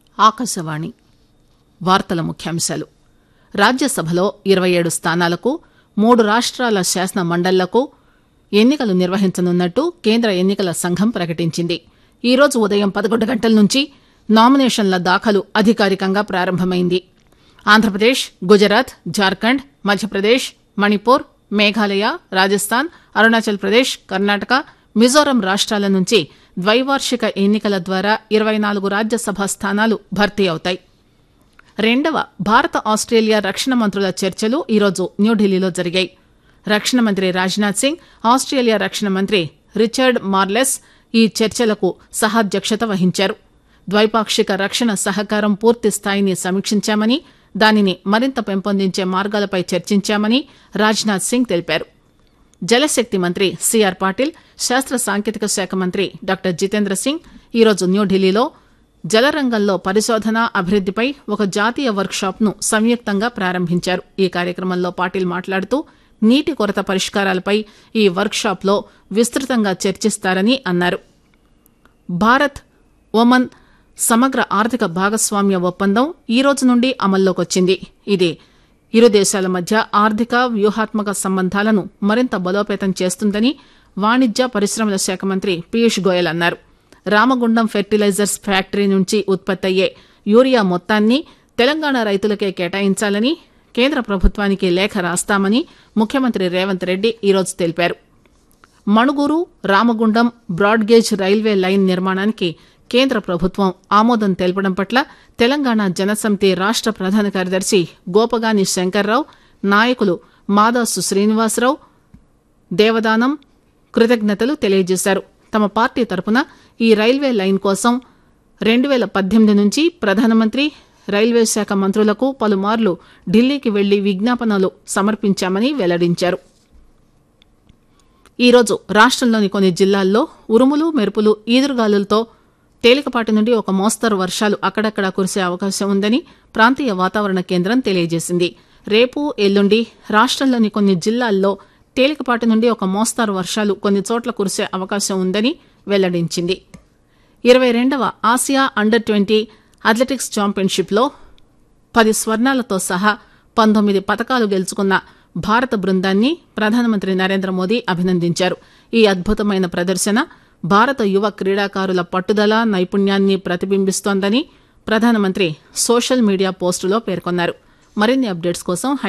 ఆకాశవాణి వార్తల ముఖ్యాంశాలు రాజ్యసభలో ఇరవై ఏడు స్థానాలకు మూడు రాష్ట్రాల శాసన మండళ్లకు ఎన్నికలు నిర్వహించనున్నట్టు కేంద్ర ఎన్నికల సంఘం ప్రకటించింది ఈ రోజు ఉదయం పదకొండు గంటల నుంచి నామినేషన్ల దాఖలు అధికారికంగా ప్రారంభమైంది ఆంధ్రప్రదేశ్ గుజరాత్ జార్ఖండ్ మధ్యప్రదేశ్ మణిపూర్ మేఘాలయ రాజస్థాన్ అరుణాచల్ ప్రదేశ్ కర్ణాటక మిజోరం రాష్ట్రాల నుంచి ద్వైవార్షిక ఎన్నికల ద్వారా ఇరవై నాలుగు రాజ్యసభ స్థానాలు భర్తీ అవుతాయి రెండవ భారత ఆస్ట్రేలియా రక్షణ మంత్రుల చర్చలు ఈరోజు న్యూఢిల్లీలో జరిగాయి రక్షణ మంత్రి రాజ్నాథ్ సింగ్ ఆస్ట్రేలియా రక్షణ మంత్రి రిచర్డ్ మార్లెస్ ఈ చర్చలకు సహాధ్యక్షత వహించారు ద్వైపాక్షిక రక్షణ సహకారం పూర్తి స్థాయిని సమీక్షించామని దానిని మరింత పెంపొందించే మార్గాలపై చర్చించామని రాజ్నాథ్ సింగ్ తెలిపారు జలశక్తి మంత్రి సిఆర్ పాటిల్ శాస్త్ర సాంకేతిక శాఖ మంత్రి డాక్టర్ జితేంద్ర సింగ్ ఈరోజు న్యూఢిల్లీలో జలరంగంలో పరిశోధన అభివృద్దిపై ఒక జాతీయ వర్క్ షాప్ ను సంయుక్తంగా ప్రారంభించారు ఈ కార్యక్రమంలో పాటిల్ మాట్లాడుతూ నీటి కొరత పరిష్కారాలపై ఈ వర్క్ షాప్ లో విస్తృతంగా చర్చిస్తారని అన్నారు భారత్ ఒమన్ సమగ్ర ఆర్థిక భాగస్వామ్య ఒప్పందం ఈ రోజు నుండి అమల్లోకి వచ్చింది ఇది ఇరు దేశాల మధ్య ఆర్థిక వ్యూహాత్మక సంబంధాలను మరింత బలోపేతం చేస్తుందని వాణిజ్య పరిశ్రమల శాఖ మంత్రి పీయూష్ గోయల్ అన్నారు రామగుండం ఫెర్టిలైజర్స్ ఫ్యాక్టరీ నుంచి ఉత్పత్తి అయ్యే యూరియా మొత్తాన్ని తెలంగాణ రైతులకే కేటాయించాలని కేంద్ర ప్రభుత్వానికి లేఖ రాస్తామని ముఖ్యమంత్రి రేవంత్ రెడ్డి ఈరోజు తెలిపారు Manuguru Ramagundam broad gauge railway line నిర్మాణానికి కేంద్ర ప్రభుత్వం ఆమోదం తెలపడం పట్ల తెలంగాణ జనసమితి రాష్ట ప్రధాన కార్యదర్శి గోపగాని శంకర్రావు నాయకులు మాదాసు శ్రీనివాసరావు దేవదానం కృతజ్ఞతలు తెలియజేశారు తమ పార్టీ తరపున ఈ రైల్వే లైన్ కోసం రెండు వేల పద్దెనిమిది నుంచి ప్రధానమంత్రి రైల్వే శాఖ మంత్రులకు పలుమార్లు ఢిల్లీకి వెళ్లి విజ్ఞాపనలు సమర్పించామని వెల్లడించారు ఈరోజు రాష్టంలోని కొన్ని జిల్లాల్లో ఉరుములు మెరుపులు ఈదురుగాలులతో తేలికపాటి నుండి ఒక మోస్తరు వర్షాలు అక్కడక్కడా కురిసే అవకాశం ఉందని ప్రాంతీయ వాతావరణ కేంద్రం తెలియజేసింది రేపు ఎల్లుండి రాష్టంలోని కొన్ని జిల్లాల్లో తేలికపాటి నుండి ఒక మోస్తరు వర్షాలు కొన్ని చోట్ల కురిసే అవకాశం ఉందని వెల్లడించింది ఇరవై రెండవ ఆసియా అండర్ ట్వంటీ అథ్లెటిక్స్ ఛాంపియన్షిప్లో పది స్వర్ణాలతో సహా పంతొమ్మిది పతకాలు గెలుచుకున్న భారత బృందాన్ని ప్రధానమంత్రి నరేంద్ర మోదీ అభినందించారు ఈ అద్భుతమైన ప్రదర్శన భారత యువ క్రీడాకారుల పట్టుదల నైపుణ్యాన్ని ప్రతిబింబిస్తోందని ప్రధానమంత్రి సోషల్ మీడియా పోస్టులో పేర్కొన్నారు మరిన్ని అప్డేట్స్ కోసం